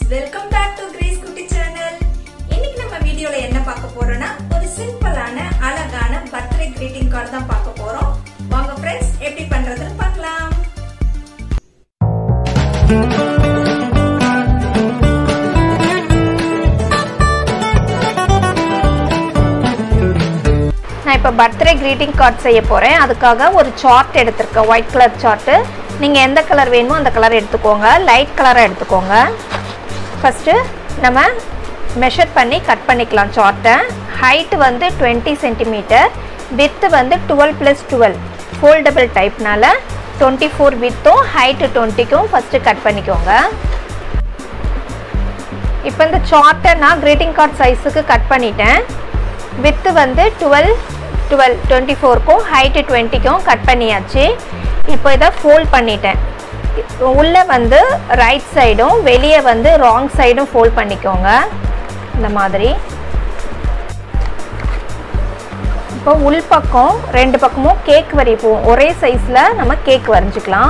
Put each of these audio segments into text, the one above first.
welcome back to Grace குட்டி channel இன்னைக்கு நம்ம வீடியோல என்ன பார்க்க போறோம்னா ஒரு சிம்பிளான அழகான பர்த்டே greeting கார்டு தான் பார்க்க போறோம் வாங்க ஃப்ரெண்ட்ஸ் எப்படி பண்றதுன்னு பார்க்கலாம் நான் இப்போ பர்த்டே க்ரீட்டிங் கார்ட் செய்ய போகிறேன் அதுக்காக ஒரு சார்ட் எடுத்திருக்கேன் ஒயிட் கலர் சார்ட்டு நீங்கள் எந்த கலர் வேணுமோ அந்த கலர் எடுத்துக்கோங்க லைட் கலராக எடுத்துக்கோங்க ஃபஸ்ட்டு நம்ம மெஷர் பண்ணி கட் பண்ணிக்கலாம் சார்ட்டை ஹைட்டு வந்து டுவெண்ட்டி சென்டிமீட்டர் வித்து வந்து டுவெல் ப்ளஸ் டுவெல் ஃபோல்டபிள் டைப்னால டுவெண்ட்டி ஃபோர் வித்தும் ஹைட்டு டுவெண்ட்டிக்கும் ஃபஸ்ட்டு கட் பண்ணிக்கோங்க இப்போ இந்த சார்ட்டை நான் க்ரீட்டிங் கார்ட் சைஸுக்கு கட் பண்ணிட்டேன் வித்து வந்து டுவெல் டுவெல் டுவெண்ட்டி ஃபோருக்கும் ஹைட்டு டுவெண்ட்டிக்கும் கட் பண்ணியாச்சு இப்போ இதை ஃபோல்ட் பண்ணிட்டேன் உள்ளே வந்து ரைட் சைடும் வெளியே வந்து ராங் சைடும் ஃபோல்ட் பண்ணிக்கோங்க இந்த மாதிரி இப்போ உள் பக்கம் ரெண்டு பக்கமும் கேக் வரைப்போம் ஒரே சைஸில் நம்ம கேக் வரைஞ்சிக்கலாம்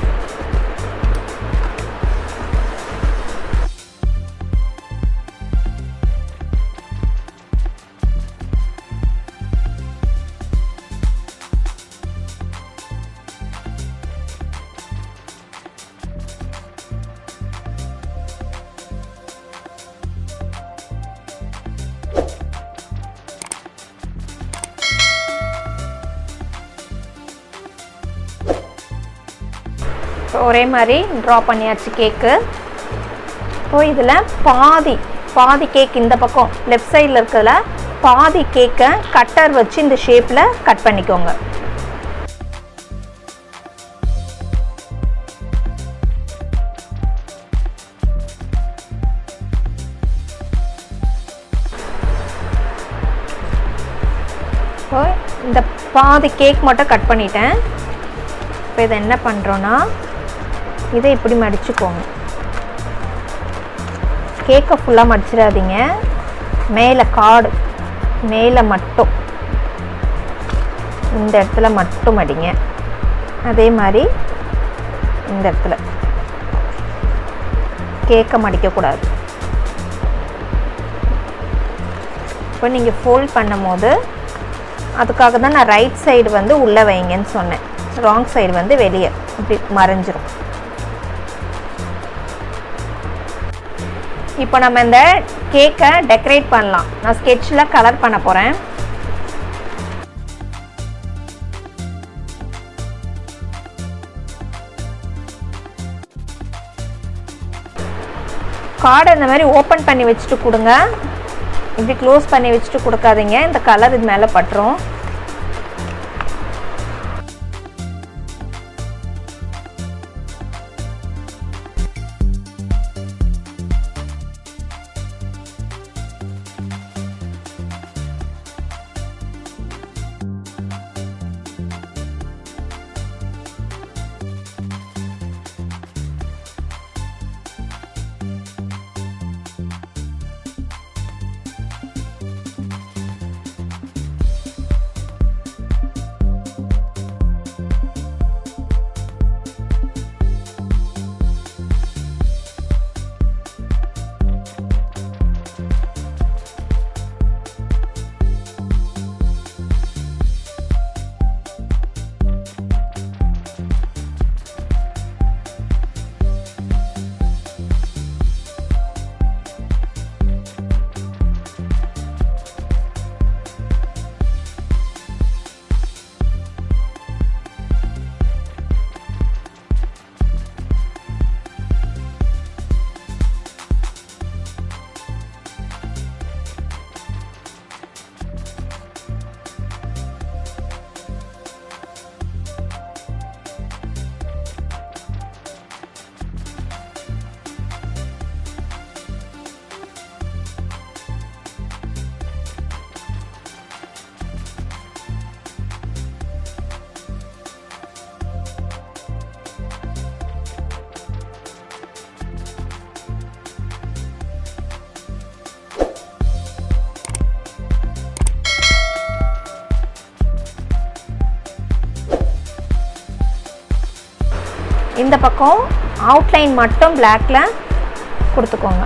இப்போ ஒரே மாதிரி ட்ரா பண்ணியாச்சு கேக்கு இப்போ இதில் பாதி பாதி கேக் இந்த பக்கம் லெஃப்ட் சைடில் இருக்கிறதுல பாதி கேக்கை கட்டர் வச்சு இந்த ஷேப்பில் கட் பண்ணிக்கோங்க இப்போ இந்த பாதி கேக் மட்டும் கட் பண்ணிட்டேன் இப்போ இதை என்ன பண்ணுறோன்னா இதை இப்படி மடிச்சுக்கோங்க கேக்கை ஃபுல்லாக மடிச்சிடாதீங்க மேலே காடு மேலே மட்டும் இந்த இடத்துல மட்டும் மடிங்க அதே மாதிரி இந்த இடத்துல கேக்கை மடிக்கக்கூடாது இப்போ நீங்கள் ஃபோல்ட் பண்ணும் போது அதுக்காக தான் நான் ரைட் சைடு வந்து உள்ளே வைங்கன்னு சொன்னேன் ராங் சைடு வந்து வெளியே இப்படி மறைஞ்சிரும் இப்போ நம்ம இந்த கேக்கை டெக்கரேட் பண்ணலாம் நான் ஸ்கெட்சில் கலர் பண்ண போகிறேன் கார்டை இந்த மாதிரி ஓப்பன் பண்ணி வச்சுட்டு கொடுங்க இப்படி க்ளோஸ் பண்ணி வச்சுட்டு கொடுக்காதீங்க இந்த கலர் இது மேலே பட்டுரும் இந்த பக்கம் அவுட்லைன் மட்டும் பிளாக்ல கொடுத்துக்கோங்க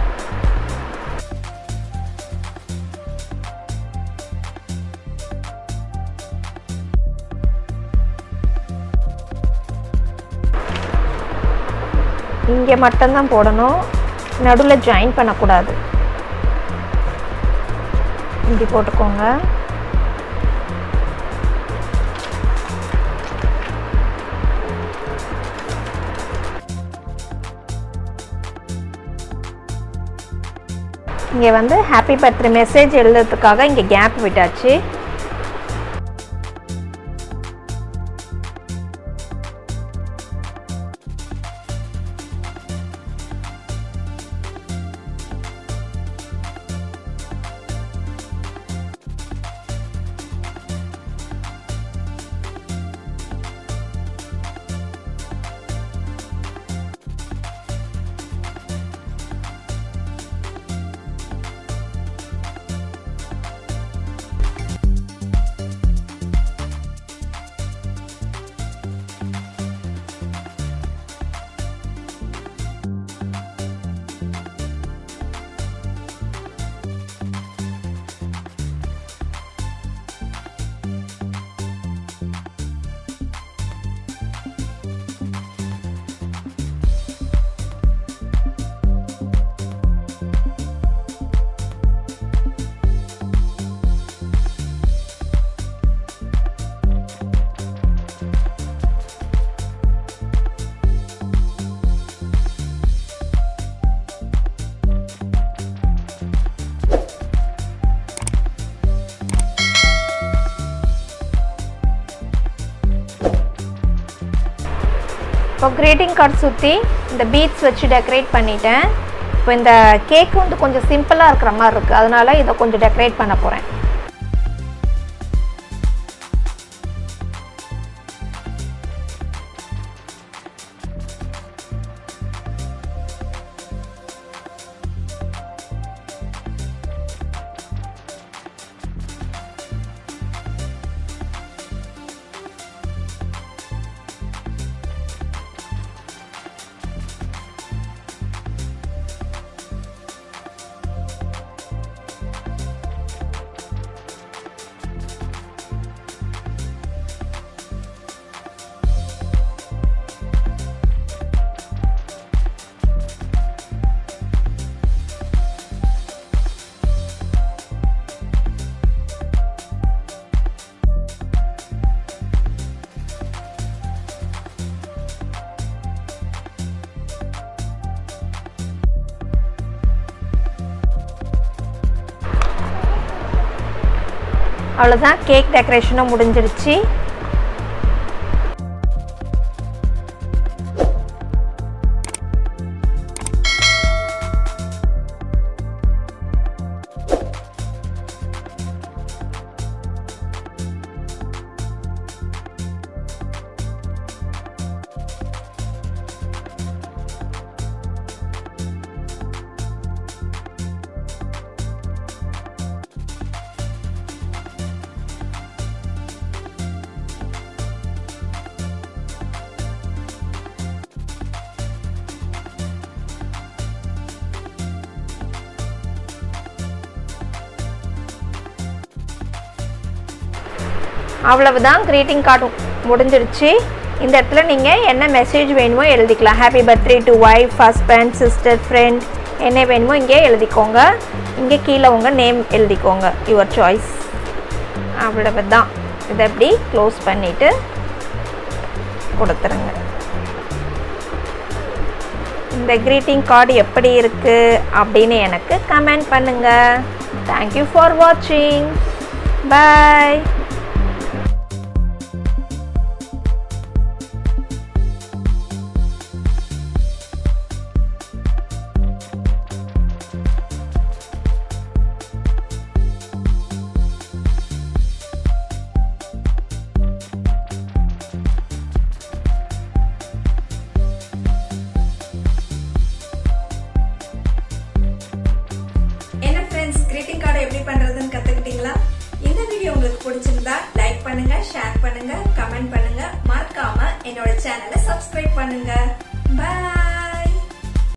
இங்கே மட்டும்தான் போடணும் நடுவில் ஜாயின் பண்ணக்கூடாது இப்படி போட்டுக்கோங்க இங்கே வந்து ஹாப்பி பர்த்டே மெசேஜ் எழுதுறதுக்காக இங்கே கேப் விட்டாச்சு இப்போ க்ரீட்டிங் கார்டு சுற்றி இந்த பீட்ஸ் வச்சு டெக்கரேட் பண்ணிட்டேன் இப்போ இந்த கேக் வந்து கொஞ்சம் சிம்பிளாக இருக்கிற மாதிரி இருக்குது அதனால இதை கொஞ்சம் டெக்கரேட் பண்ண போகிறேன் அவ்வளோதான் கேக் டெக்கரேஷனும் முடிஞ்சிருச்சு அவ்வளவுதான் greeting கார்டு முடிஞ்சிருச்சு இந்த இடத்துல நீங்கள் என்ன மெசேஜ் வேணுமோ எழுதிக்கலாம் happy birthday to wife husband sister friend என்ன வேணுமோ இங்கே எழுதிக்கோங்க இங்கே கீழே உங்கள் நேம் எழுதிக்கோங்க யுவர் சாய்ஸ் அவ்வளவுதான் இதை அப்படி க்ளோஸ் பண்ணிவிட்டு கொடுத்துருங்க இந்த greeting கார்டு எப்படி இருக்குது அப்படின்னு எனக்கு கமெண்ட் பண்ணுங்கள் தேங்க்யூ ஃபார் வாட்சிங் பாய் என்ன ஃப்ரெண்ட்ஸ் greeting கார்டு எப்படி பண்றதுன்னு கத்துக்கிட்டீங்களா இந்த வீடியோ உங்களுக்கு பிடிச்சிருந்தா லைக் பண்ணுங்க ஷேர் பண்ணுங்க கமெண்ட் பண்ணுங்க மறக்காம என்னோட சேனலை சப்ஸ்கிரைப் பண்ணுங்க பை